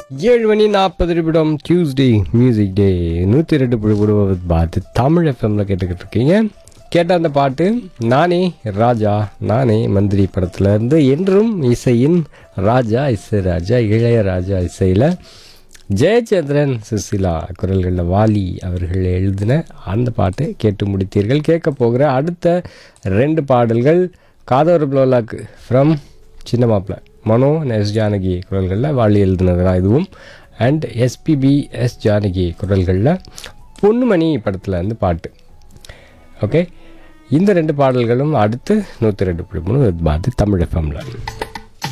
ஏழு மணி நாற்பது நிமிடம் டியூஸ்டே மியூசிக் டே நூற்றி ரெண்டு புள்ளி விடுவது பார்த்து தமிழ் எஃப்எம்ல கேட்டுக்கிட்டு இருக்கீங்க கேட்ட அந்த பாட்டு நானே ராஜா நானே மந்திரி படத்துல இருந்து என்றும் இசையின் ராஜா இசை ராஜா இளையராஜா இசையில் ஜெயச்சந்திரன் சுசிலா குரல்களில் வாலி அவர்கள் எழுதின அந்த பாட்டை கேட்டு முடித்தீர்கள் கேட்க போகிற அடுத்த ரெண்டு பாடல்கள் காதோர ப்ளோலாக்கு ஃப்ரம் சின்ன மாப்பிள்ள மனோ எஸ் ஜானகி குரல்களில் வாலி எழுதினது தான் இதுவும் அண்ட் எஸ்பிபி எஸ் ஜானகி குரல்களில் பொன்னுமணி படத்தில் வந்து பாட்டு ஓகே இந்த ரெண்டு பாடல்களும் அடுத்து நூற்றி ரெண்டு புள்ளி மூணு பார்த்து தமிழ் எஃப்எம்ல